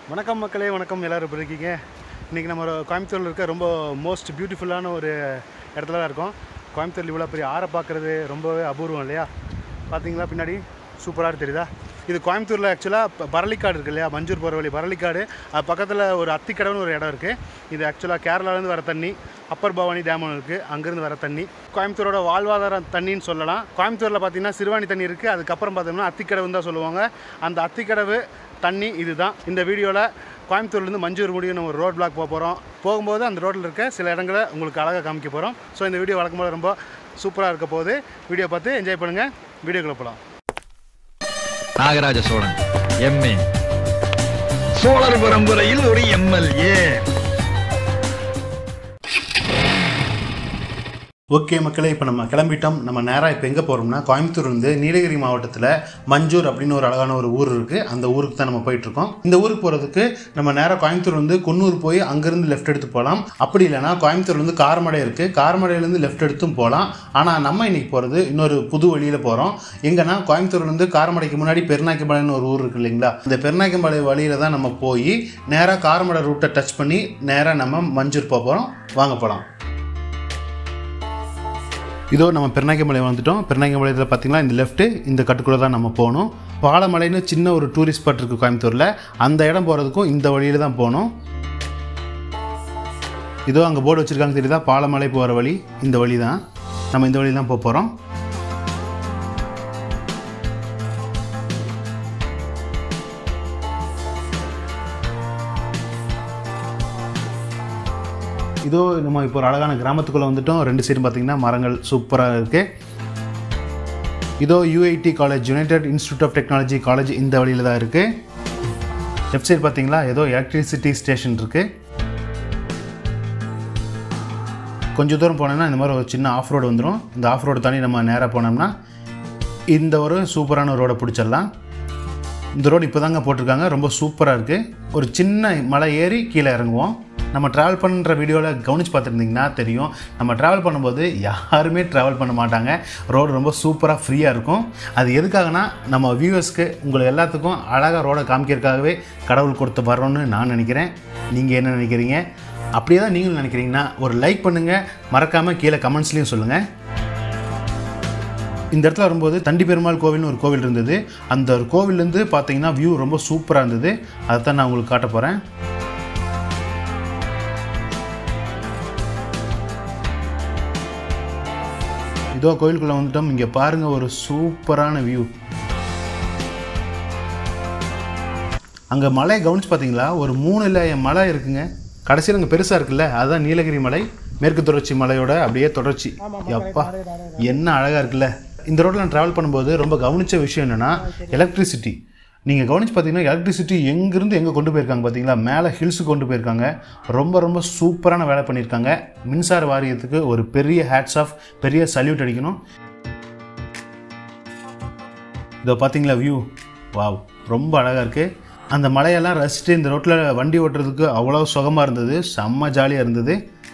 வணக்கம் மக்களே வணக்கம் எல்லோரும் எப்படி இருக்கீங்க இன்றைக்கி நம்ம ஒரு கோயம்புத்தூரில் இருக்க ரொம்ப மோஸ்ட் பியூட்டிஃபுல்லான ஒரு இடத்துல தான் இருக்கோம் கோயம்புத்தூரில் இவ்வளோ பெரிய ஆறை பார்க்குறது ரொம்பவே அபூர்வம் இல்லையா பார்த்தீங்களா பின்னாடி சூப்பராக தெரியுதா இது கோயம்புத்தூரில் ஆக்சுவலாக பரளிக்காடு இருக்கு இல்லையா மஞ்சூர் போகிற வழி பரளிக்காடு அது பக்கத்தில் ஒரு அத்திக்கடவுன்னு ஒரு இடம் இருக்குது இது ஆக்சுவலாக கேரளாலேருந்து வர தண்ணி அப்பர் பவானி டேம் ஒன்று இருக்குது அங்கேருந்து வர தண்ணி கோயம்புத்தூரோட வாழ்வாதார தண்ணின்னு சொல்லலாம் கோயம்புத்தூரில் பார்த்தீங்கன்னா சிறுவாணி தண்ணி இருக்குது அதுக்கப்புறம் பார்த்தோம்னா அத்திக்கடவுன்னு தான் சொல்லுவாங்க அந்த அத்திக்கடவு தண்ணி இதுதான் இந்த வீடியோவில் கோயம்புத்தூர்லேருந்து மஞ்சூர் முடியும் நம்ம ஒரு ரோட் பிளாக் போக போகிறோம் போகும்போது அந்த ரோட்டில் இருக்க சில இடங்களை உங்களுக்கு அழகாக காமிக்க போகிறோம் ஸோ இந்த வீடியோ வழக்கம் போல ரொம்ப சூப்பராக இருக்க போகுது வீடியோ பார்த்து என்ஜாய் பண்ணுங்கள் வீடியோக்குள்ளே போகலாம் நாகராஜ சோழன் எம்ஏ சோழர் பரம்பரையில் ஒரு எம்எல்ஏ ஓகே மக்களே இப்போ நம்ம கிளம்பிட்டோம் நம்ம நேராக இப்போ எங்கே போகிறோம்னா கோயம்புத்தூர்லேருந்து நீலகிரி மாவட்டத்தில் மஞ்சூர் அப்படின்னு ஒரு அழகான ஒரு ஊர் இருக்குது அந்த ஊருக்கு தான் நம்ம போயிட்டுருக்கோம் இந்த ஊருக்கு போகிறதுக்கு நம்ம நேராக கோயம்புத்தூர் வந்து குன்னூர் போய் அங்கேருந்து லெஃப்ட் எடுத்து போகலாம் அப்படி இல்லைனா கோயம்புத்தூர்லேருந்து காரமடை இருக்குது காரமடையிலேருந்து லெஃப்ட் எடுத்தும் போகலாம் ஆனால் நம்ம இன்னைக்கு போகிறது இன்னொரு புது வழியில் போகிறோம் எங்கன்னா கோயம்புத்தூர்லேருந்து காரமடைக்கு முன்னாடி பெருநாய்க்கம்பாளையம்னு ஒரு ஊர் இருக்குது இல்லைங்களா இந்த பெருநாய்க்கம்பாளையம் வழியில் தான் நம்ம போய் நேராக காரமடை ரூட்டை டச் பண்ணி நேராக நம்ம மஞ்சூர் போக போகிறோம் வாங்க போகலாம் இதோ நம்ம பெருநாயக்கமலை வந்துட்டோம் பெருநாயக்கமலையில் பார்த்தீங்கன்னா இந்த லெஃப்ட்டு இந்த கட்டுக்குள்ளே தான் நம்ம போகணும் பாலமலைன்னு சின்ன ஒரு டூரிஸ்ட் ஸ்பாட் இருக்குது கோயம்புத்தூரில் அந்த இடம் போகிறதுக்கும் இந்த வழியில் தான் போகணும் இதோ அங்கே போர்டு வச்சுருக்காங்க தெரியுதா பாலமலை போகிற வழி இந்த வழி தான் நம்ம இந்த வழி தான் போக போகிறோம் இதோ நம்ம இப்போ ஒரு அழகான கிராமத்துக்குள்ளே வந்துட்டோம் ரெண்டு சைடும் பார்த்தீங்கன்னா மரங்கள் சூப்பராக இருக்குது இதோ UIT college united institute of technology college இந்த வழியில் தான் இருக்குது லெஃப்ட் சைடு பார்த்தீங்களா ஏதோ எலக்ட்ரிசிட்டி ஸ்டேஷன் இருக்குது கொஞ்சம் தூரம் போனோம்னா இந்த மாதிரி ஒரு சின்ன ஆஃப் ரோடு வந்துடும் இந்த ஆஃப் ரோடு தாண்டி நம்ம நேராக போனோம்னா இந்த ஒரு சூப்பரான ரோடை பிடிச்சிடலாம் இந்த ரோடு இப்போ தாங்க போட்டிருக்காங்க ரொம்ப சூப்பராக இருக்குது ஒரு சின்ன மலை ஏறி கீழே இறங்குவோம் நம்ம ட்ராவல் பண்ணுற வீடியோவில் கவனித்து பார்த்துருந்தீங்கன்னா தெரியும் நம்ம ட்ராவல் பண்ணும்போது யாருமே ட்ராவல் பண்ண மாட்டாங்க ரோடு ரொம்ப சூப்பராக ஃப்ரீயாக இருக்கும் அது எதுக்காகனா நம்ம வியூவர்ஸ்க்கு உங்களுக்கு எல்லாத்துக்கும் அழகாக ரோடை காமிக்கிறதுக்காகவே கடவுள் கொடுத்து வரோன்னு நான் நினைக்கிறேன் நீங்கள் என்ன நினைக்கிறீங்க அப்படியே தான் நீங்களும் நினைக்கிறீங்கன்னா ஒரு லைக் பண்ணுங்கள் மறக்காமல் கீழே கமெண்ட்ஸ்லேயும் சொல்லுங்கள் இந்த இடத்துல வரும்போது தண்டி பெருமாள் கோவில்னு ஒரு கோவில் இருந்தது அந்த ஒரு கோவில்லேருந்து பார்த்தீங்கன்னா வியூ ரொம்ப சூப்பராக இருந்தது அதை தான் நான் உங்களுக்கு காட்ட போகிறேன் இதோ கோயிலுக்குள்ளே வந்துட்டோம் இங்கே பாருங்கள் ஒரு சூப்பரான வியூ அங்கே மலை கவனிச்சு பார்த்தீங்களா ஒரு மூணு இல்லை மலை இருக்குங்க கடைசியில் அங்கே பெருசாக இருக்குல்ல அதுதான் நீலகிரி மலை மேற்கு தொடர்ச்சி மலையோட அப்படியே தொடர்ச்சி எப்பா என்ன அழகாக இருக்குல்ல இந்த ரோட்டில் நான் ட்ராவல் பண்ணும்போது ரொம்ப கவனித்த விஷயம் என்னென்னா எலக்ட்ரிசிட்டி நீங்கள் கவனிச்சு பார்த்தீங்கன்னா எலக்ட்ரிசிட்டி எங்கேருந்து எங்கே கொண்டு போயிருக்காங்க பார்த்தீங்களா மேலே ஹில்ஸுக்கு கொண்டு போயிருக்காங்க ரொம்ப ரொம்ப சூப்பரான வேலை பண்ணியிருக்காங்க மின்சார வாரியத்துக்கு ஒரு பெரிய ஹேட்ஸ் ஆஃப் பெரிய சல்யூட் அடிக்கணும் இதோ பார்த்தீங்களா வியூ வாவ் ரொம்ப அழகாக இருக்குது அந்த மலையெல்லாம் ரசிச்சுட்டு இந்த ரோட்டில் வண்டி ஓட்டுறதுக்கு அவ்வளோ சுகமாக இருந்தது செம்ம ஜாலியாக இருந்தது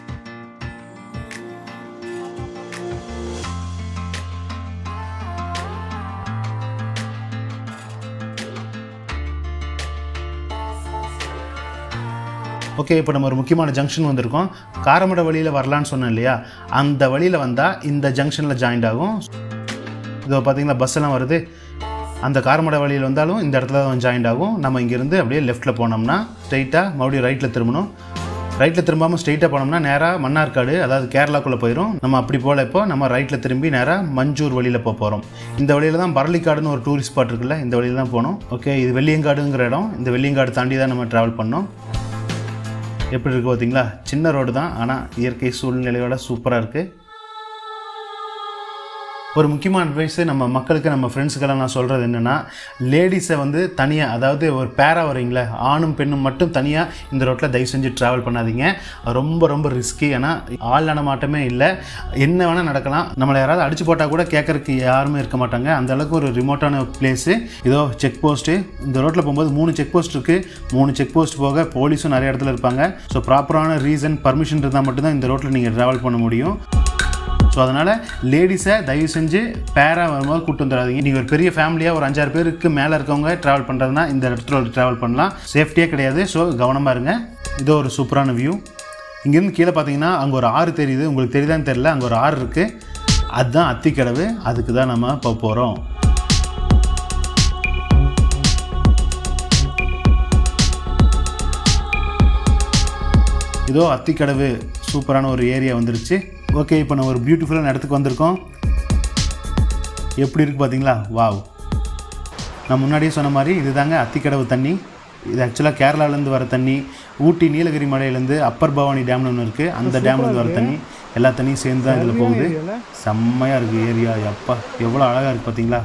ஓகே இப்போ நம்ம ஒரு முக்கியமான ஜங்ஷன் வந்திருக்கோம் காரமடை வழியில் வரலான்னு சொன்னேன் இல்லையா அந்த வழியில் வந்தால் இந்த ஜங்ஷனில் ஜாயிண்ட் ஆகும் இதோ பார்த்தீங்களா பஸ் எல்லாம் வருது அந்த காரமடை வழியில் வந்தாலும் இந்த இடத்துல தான் ஜாயிண்ட் ஆகும் நம்ம இங்கேருந்து அப்படியே லெஃப்ட்டில் போனோம்னா ஸ்ட்ரைட்டாக மறுபடியும் ரைட்டில் திரும்பணும் ரைட்டில் திரும்பாமல் ஸ்ட்ரைட்டாக போனோம்னா நேராக மன்னார்காடு அதாவது கேரளாக்குள்ளே போயிடும் நம்ம அப்படி போகல இப்போ நம்ம ரைட்டில் திரும்பி நேராக மஞ்சூர் வழியில் போக போகிறோம் இந்த வழியில் தான் பரளிக்காடுன்னு ஒரு டூரிஸ்ட் ஸ்பாட் இருக்குல்ல இந்த வழியில் தான் போகணும் ஓகே இது வெள்ளியங்காடுங்கிற இடம் இந்த வெள்ளியங்காடு தாண்டி தான் நம்ம ட்ராவல் பண்ணோம் எப்படி இருக்குது பார்த்தீங்களா சின்ன ரோடு தான் ஆனால் இயற்கை சூழ்நிலையோட சூப்பராக இருக்குது ஒரு முக்கியமான அட்வைஸு நம்ம மக்களுக்கு நம்ம ஃப்ரெண்ட்ஸுக்கெல்லாம் நான் சொல்கிறது என்னென்னா லேடிஸை வந்து தனியாக அதாவது ஒரு பேரா வரீங்களே ஆணும் பெண்ணும் மட்டும் தனியாக இந்த ரோட்டில் தயவு செஞ்சு ட்ராவல் பண்ணாதீங்க ரொம்ப ரொம்ப ரிஸ்கி ஏன்னா ஆள் நடமாட்டமே இல்லை என்ன வேணால் நடக்கலாம் நம்மளை யாராவது அடிச்சு போட்டால் கூட கேட்கறதுக்கு யாருமே இருக்க மாட்டாங்க அந்த அளவுக்கு ஒரு ரிமோட்டான பிளேஸு இதோ செக் போஸ்ட்டு இந்த ரோட்டில் போகும்போது மூணு செக் போஸ்ட் இருக்குது மூணு செக் போஸ்ட் போக போலீஸும் நிறைய இடத்துல இருப்பாங்க ஸோ ப்ராப்பரான ரீசன் பர்மிஷன் இருந்தால் மட்டும்தான் இந்த ரோட்டில் நீங்கள் ட்ராவல் பண்ண முடியும் ஸோ அதனால் லேடிஸை தயவு செஞ்சு பேராக வரும்போது கூட்டு வந்துடாதீங்க நீங்கள் ஒரு பெரிய ஃபேமிலியாக ஒரு அஞ்சாறு பேருக்கு மேலே இருக்கவங்க ட்ராவல் பண்ணுறதுனா இந்த இடத்துல ட்ராவல் பண்ணலாம் சேஃப்டியே கிடையாது ஸோ கவனமாக இருங்க இதோ ஒரு சூப்பரான வியூ இங்கேருந்து கீழே பார்த்தீங்கன்னா அங்கே ஒரு ஆறு தெரியுது உங்களுக்கு தெரியுதான்னு தெரியல அங்கே ஒரு ஆறு இருக்குது அதுதான் அத்திக்கடவு அதுக்கு தான் நம்ம இப்போ போகிறோம் இதோ அத்திக்கடவு சூப்பரான ஒரு ஏரியா வந்துருச்சு ஓகே இப்போ நம்ம ஒரு பியூட்டிஃபுல்லான இடத்துக்கு வந்திருக்கோம் எப்படி இருக்குது பார்த்தீங்களா வாவ் நான் முன்னாடியே சொன்ன மாதிரி இதுதாங்க அத்திக்கடவு தண்ணி இது ஆக்சுவலாக கேரளாலேருந்து வர தண்ணி ஊட்டி நீலகிரி மலையிலேருந்து அப்பர் பவானி டேம்னு ஒன்று இருக்குது அந்த டேம்லேருந்து வர தண்ணி எல்லா தண்ணியும் சேர்ந்து தான் இதில் போகுது செம்மையாக இருக்குது ஏரியா எப்பா எவ்வளோ அழகாக இருக்குது பார்த்தீங்களா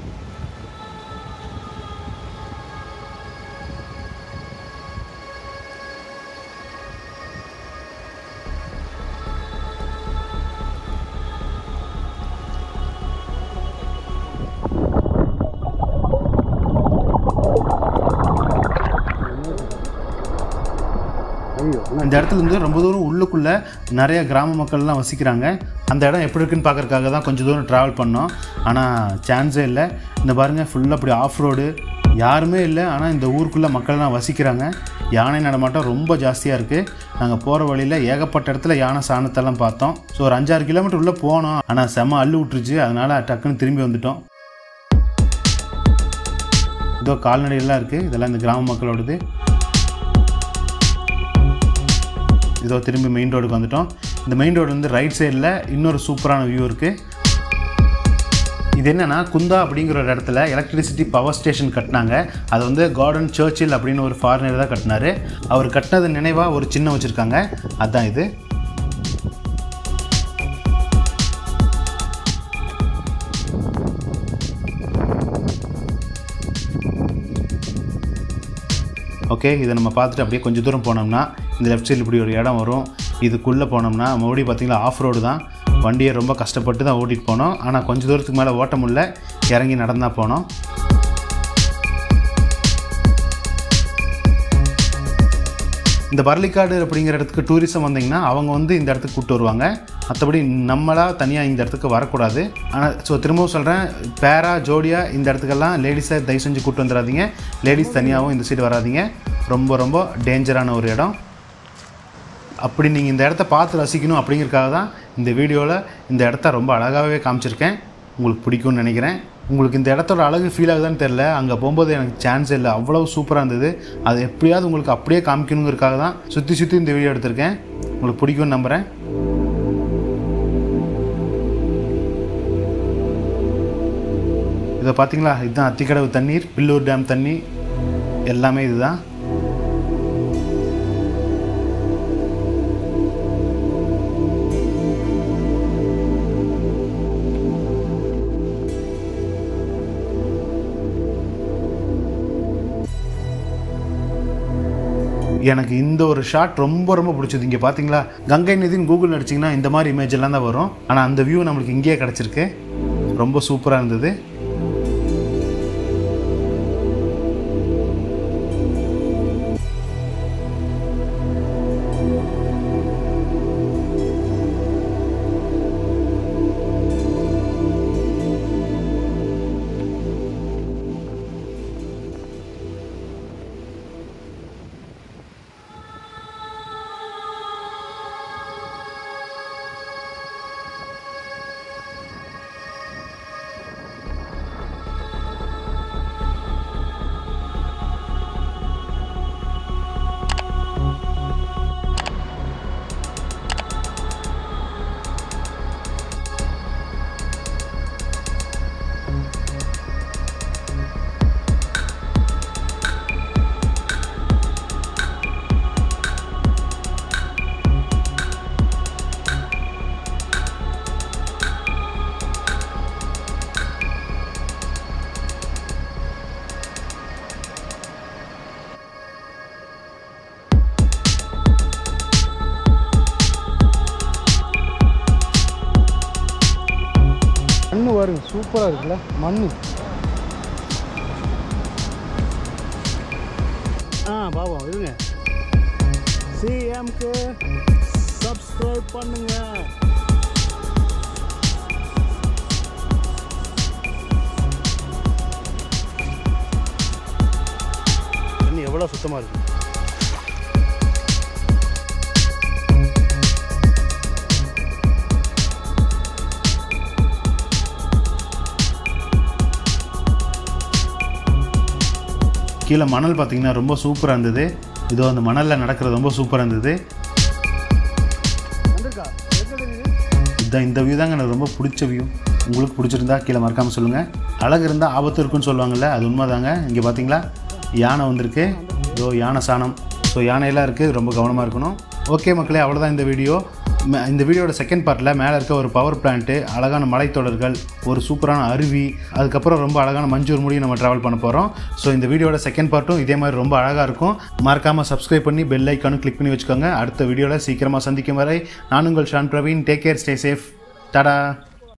இந்த இடத்துல இருந்து ரொம்ப தூரம் உள்ளுக்குள்ளே நிறைய கிராம மக்கள்லாம் வசிக்கிறாங்க அந்த இடம் எப்படி இருக்குன்னு பார்க்கறதுக்காக தான் கொஞ்சம் தூரம் ட்ராவல் பண்ணோம் ஆனால் சான்ஸே இல்லை இந்த பாருங்கள் ஃபுல்லாக அப்படி ஆஃப் ரோடு யாருமே இல்லை ஆனால் இந்த ஊருக்குள்ளே மக்கள்லாம் வசிக்கிறாங்க யானை நடமாட்டம் ரொம்ப ஜாஸ்தியாக இருக்குது நாங்கள் போகிற வழியில் ஏகப்பட்ட இடத்துல யானை சாணத்தெல்லாம் பார்த்தோம் ஸோ ஒரு அஞ்சாறு கிலோமீட்டர் உள்ளே போனோம் ஆனால் செம அள்ளு விட்டுருச்சு அதனால் டக்குன்னு திரும்பி வந்துட்டோம் இதோ கால்நடையெல்லாம் இருக்குது இதெல்லாம் இந்த கிராம மக்களோடது இதோ திரும்பி மெயின் ரோடுக்கு வந்துட்டோம் இந்த மெயின் ரோடு வந்து ரைட் சைடில் இன்னொரு சூப்பரான வியூ இருக்குது இது என்னென்னா குந்தா அப்படிங்கிற ஒரு இடத்துல எலக்ட்ரிசிட்டி பவர் ஸ்டேஷன் கட்டினாங்க அது வந்து கார்டன் சர்ச்சில் அப்படின்னு ஒரு ஃபாரினர் தான் கட்டினாரு அவர் கட்டினது நினைவாக ஒரு சின்ன வச்சுருக்காங்க அதுதான் இது ஓகே இதை நம்ம பார்த்துட்டு அப்படியே கொஞ்சம் தூரம் போனோம்னா இந்த லெஃப்ட் சைடில் இப்படி ஒரு இடம் வரும் இதுக்குள்ளே போனோம்னா மறுபடியும் பார்த்தீங்களா ஆஃப் ரோடு தான் வண்டியை ரொம்ப கஷ்டப்பட்டு தான் ஓட்டிகிட்டு போனோம் ஆனால் கொஞ்சம் தூரத்துக்கு மேலே ஓட்ட முடியல இறங்கி நடந்தால் போனோம் இந்த பரளிக்காடு அப்படிங்கிற இடத்துக்கு டூரிசம் வந்தீங்கன்னா அவங்க வந்து இந்த இடத்துக்கு கூப்பிட்டு வருவாங்க மற்றபடி நம்மளாக தனியாக இந்த இடத்துக்கு வரக்கூடாது ஆனால் ஸோ திரும்பவும் சொல்கிறேன் பேரா ஜோடியாக இந்த இடத்துக்கெல்லாம் லேடிஸை தயவு செஞ்சு கூப்பிட்டு வந்துடாதீங்க லேடிஸ் தனியாகவும் இந்த சைடு வராதீங்க ரொம்ப ரொம்ப டேஞ்சரான ஒரு இடம் அப்படி நீங்கள் இந்த இடத்த பார்த்து ரசிக்கணும் அப்படிங்கிறதுக்காக தான் இந்த வீடியோவில் இந்த இடத்த ரொம்ப அழகாகவே காமிச்சிருக்கேன் உங்களுக்கு பிடிக்கும்னு நினைக்கிறேன் உங்களுக்கு இந்த இடத்தோட அழகு ஃபீல் ஆகுதான்னு தெரில அங்கே போகும்போது எனக்கு சான்ஸ் இல்லை அவ்வளோ சூப்பராக இருந்தது அது எப்படியாவது உங்களுக்கு அப்படியே காமிக்கணுங்கிறதுக்காக தான் சுற்றி சுற்றி இந்த வீடியோ எடுத்திருக்கேன் உங்களுக்கு பிடிக்கும்னு நம்புகிறேன் இதை பார்த்தீங்களா இதுதான் அத்திக்கடவு தண்ணீர் பில்லூர் டேம் தண்ணி எல்லாமே இதுதான் எனக்கு இந்த ஒரு ஷாட் ரொம்ப ரொம்ப பிடிச்சது இங்கே பார்த்தீங்களா கங்கை நதின்னு கூகுள் அடிச்சிங்கன்னா இந்த மாதிரி இமேஜ் எல்லாம் தான் வரும் ஆனால் அந்த வியூ நம்மளுக்கு இங்கேயே கிடச்சிருக்கு ரொம்ப சூப்பராக இருந்தது மண்ணு பாருங்க சூப்பராக இருக்குல்ல மண்ணு ஆ பாவம் இருங்க சிஎம்க்கு சப்ஸ்கிரைப் பண்ணுங்க தண்ணி எவ்வளோ சுத்தமாக இருக்குது கீழே மணல் பார்த்தீங்கன்னா ரொம்ப சூப்பராக இருந்தது இதோ அந்த மணலில் நடக்கிறது ரொம்ப சூப்பராக இருந்தது இதுதான் இந்த வியூ தாங்க எனக்கு ரொம்ப பிடிச்ச வியூ உங்களுக்கு பிடிச்சிருந்தா கீழே மறக்காமல் சொல்லுங்கள் அழகு இருந்தால் ஆபத்து இருக்குன்னு சொல்லுவாங்கல்ல அது உண்மைதாங்க இங்கே பார்த்தீங்களா யானை வந்திருக்கு இதோ யானை சாணம் ஸோ யானையெல்லாம் இருக்குது ரொம்ப கவனமாக இருக்கணும் ஓகே மக்களே அவ்வளோதான் இந்த வீடியோ ம- இந்த வீடியோட செகண்ட் பார்ட்டில் மேலே இருக்க ஒரு பவர் பிளான்ட்டு அழகான மலைத்தொடர்கள் ஒரு சூப்பரான அருவி அதுக்கப்புறம் ரொம்ப அழகான மஞ்சூர் முடியும் நம்ம ட்ராவல் பண்ண போகிறோம் ஸோ இந்த வீடியோட செகண்ட் பார்ட்டும் இதே மாதிரி ரொம்ப அழகாக இருக்கும் மறக்காமல் சப்ஸ்கிரைப் பண்ணி பெல் ஐக்கானும் கிளிக் பண்ணி வச்சுக்கோங்க அடுத்த வீடியோவில் சீக்கிரமாக சந்திக்கும் வரை நான் உங்கள் Shan Praveen take care stay safe Tata